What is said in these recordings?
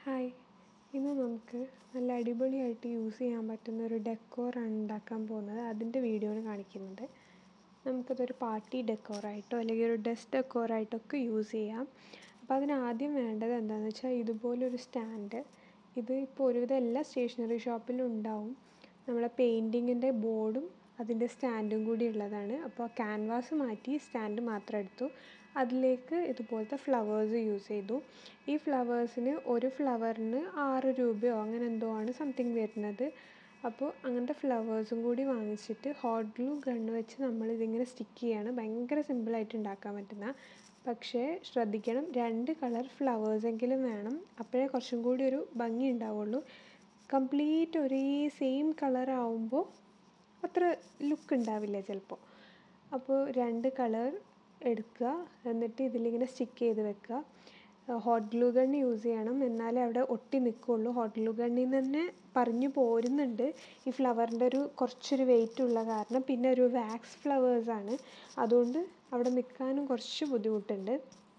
hi ഇന്ന് നമുക്ക് നല്ല അടിപൊളിയായിട്ട് യൂസ് ചെയ്യാൻ പറ്റുന്ന ഒരു ഡെക്കോറാണ് ഉണ്ടാക്കാൻ പോകുന്നത് അതിൻ്റെ വീഡിയോ ആണ് കാണിക്കുന്നത് നമുക്കതൊരു പാർട്ടി ഡെക്കോറായിട്ടോ അല്ലെങ്കിൽ ഒരു ഡെസ്ക് ഡെക്കോറായിട്ടൊക്കെ യൂസ് ചെയ്യാം അപ്പോൾ അതിന് ആദ്യം വേണ്ടത് എന്താണെന്ന് വെച്ചാൽ ഇതുപോലൊരു സ്റ്റാൻഡ് ഇത് ഇപ്പോൾ ഒരുവിധം എല്ലാ സ്റ്റേഷനറി ഷോപ്പിലും ഉണ്ടാവും നമ്മളെ പെയിൻറ്റിങ്ങിൻ്റെ ബോർഡും അതിൻ്റെ സ്റ്റാൻഡും കൂടി ഉള്ളതാണ് അപ്പോൾ ക്യാൻവാസ് മാറ്റി സ്റ്റാൻഡ് മാത്രം എടുത്തു അതിലേക്ക് ഇതുപോലത്തെ ഫ്ലവേഴ്സ് യൂസ് ചെയ്തു ഈ ഫ്ലവേഴ്സിന് ഒരു ഫ്ലവറിന് ആറ് രൂപയോ അങ്ങനെ എന്തോ ആണ് സംതിങ് വരുന്നത് അപ്പോൾ അങ്ങനത്തെ ഫ്ലവേഴ്സും കൂടി വാങ്ങിച്ചിട്ട് ഹോട്ട് ഗ്ലൂ ഗണ്ണ് വെച്ച് നമ്മൾ ഇതിങ്ങനെ സ്റ്റിക്ക് ചെയ്യാണ് ഭയങ്കര സിമ്പിളായിട്ട് ഉണ്ടാക്കാൻ പറ്റുന്ന പക്ഷേ ശ്രദ്ധിക്കണം രണ്ട് കളർ ഫ്ലവേഴ്സെങ്കിലും വേണം അപ്പോഴേ കുറച്ചും കൂടി ഒരു ഭംഗി ഉണ്ടാവുള്ളൂ കംപ്ലീറ്റ് ഒരേ സെയിം കളർ ആവുമ്പോൾ അത്ര ലുക്ക് ഉണ്ടാവില്ല ചിലപ്പോൾ അപ്പോൾ രണ്ട് കളർ എടുക്കുക എന്നിട്ട് ഇതിലിങ്ങനെ സ്റ്റിക്ക് ചെയ്ത് വെക്കുക ഹോട്ട് ഗ്ലൂ ഗൺ യൂസ് ചെയ്യണം എന്നാലേ അവിടെ ഒട്ടി നിൽക്കുള്ളൂ ഹോട്ട് ഗ്ലൂ ഗണ്ണിൽ നിന്ന് തന്നെ പറഞ്ഞു പോരുന്നുണ്ട് ഈ ഫ്ലവറിൻ്റെ ഒരു കുറച്ചൊരു വെയിറ്റ് ഉള്ള കാരണം പിന്നെ ഒരു വാക്സ് ഫ്ലവേഴ്സാണ് അതുകൊണ്ട് അവിടെ നിൽക്കാനും കുറച്ച് ബുദ്ധിമുട്ടുണ്ട്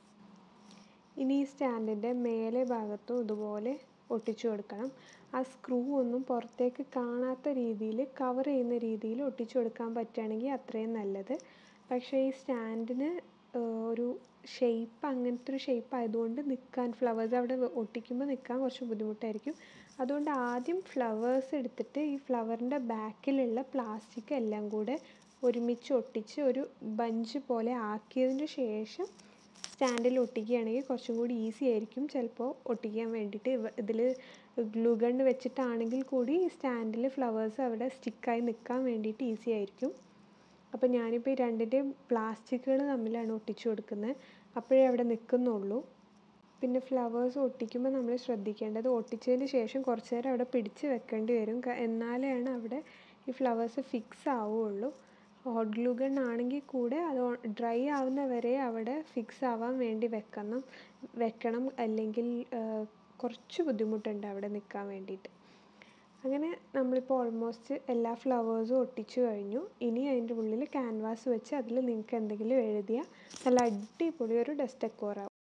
ഇനി ഈ സ്റ്റാൻഡിൻ്റെ മേലെ ഭാഗത്തും ഇതുപോലെ ഒട്ടിച്ചു കൊടുക്കണം ആ സ്ക്രൂ ഒന്നും പുറത്തേക്ക് കാണാത്ത രീതിയിൽ കവർ ചെയ്യുന്ന രീതിയിൽ ഒട്ടിച്ചു കൊടുക്കാൻ പറ്റുകയാണെങ്കിൽ അത്രയും നല്ലത് പക്ഷേ ഈ സ്റ്റാൻഡിന് ഒരു ഷേപ്പ് അങ്ങനത്തെ ഒരു ഷേപ്പ് ആയതുകൊണ്ട് നിൽക്കാൻ ഫ്ലവേഴ്സ് അവിടെ ഒട്ടിക്കുമ്പോൾ നിൽക്കാൻ കുറച്ച് ബുദ്ധിമുട്ടായിരിക്കും അതുകൊണ്ട് ആദ്യം ഫ്ലവേഴ്സ് എടുത്തിട്ട് ഈ ഫ്ലവറിൻ്റെ ബാക്കിലുള്ള പ്ലാസ്റ്റിക് എല്ലാം കൂടെ ഒരുമിച്ച് ഒട്ടിച്ച് ഒരു ബഞ്ച് പോലെ ആക്കിയതിന് ശേഷം സ്റ്റാൻഡിൽ ഒട്ടിക്കുകയാണെങ്കിൽ കുറച്ചും കൂടി ഈസി ആയിരിക്കും ചിലപ്പോൾ ഒട്ടിക്കാൻ വേണ്ടിയിട്ട് ഇതിൽ ഗ്ലൂ ഗണ്ണ് വെച്ചിട്ടാണെങ്കിൽ കൂടി ഈ സ്റ്റാൻഡിൽ ഫ്ലവേഴ്സ് അവിടെ സ്റ്റിക്കായി നിൽക്കാൻ വേണ്ടിയിട്ട് ഈസി ആയിരിക്കും അപ്പോൾ ഞാനിപ്പോൾ ഈ രണ്ടിൻ്റെയും പ്ലാസ്റ്റിക്കുകൾ തമ്മിലാണ് ഒട്ടിച്ചു കൊടുക്കുന്നത് അപ്പോഴേ അവിടെ നിൽക്കുന്നുള്ളൂ പിന്നെ ഫ്ലവേഴ്സ് ഒട്ടിക്കുമ്പോൾ നമ്മൾ ശ്രദ്ധിക്കേണ്ടത് ഒട്ടിച്ചതിന് ശേഷം കുറച്ച് നേരം അവിടെ പിടിച്ച് വെക്കേണ്ടി വരും എന്നാലാണ് അവിടെ ഈ ഫ്ലവേഴ്സ് ഫിക്സ് ആവുകയുള്ളൂ ഹോട്ട് ഗ്ലൂ ഗൺ ആണെങ്കിൽ കൂടെ അത് ഡ്രൈ ആവുന്ന വരെ അവിടെ ഫിക്സ് ആവാൻ വേണ്ടി വെക്കണം വെക്കണം അല്ലെങ്കിൽ കുറച്ച് ബുദ്ധിമുട്ടുണ്ട് അവിടെ നിൽക്കാൻ വേണ്ടിയിട്ട് അങ്ങനെ നമ്മളിപ്പോൾ ഓൾമോസ്റ്റ് എല്ലാ ഫ്ലവേഴ്സും ഒട്ടിച്ചു കഴിഞ്ഞു ഇനി അതിൻ്റെ ഉള്ളിൽ ക്യാൻവാസ് വെച്ച് അതിൽ നിങ്ങൾക്ക് എന്തെങ്കിലും എഴുതിയാൽ നല്ല അടിപൊളി ഒരു ഡസ്റ്റ് ഡെക്കോറാവും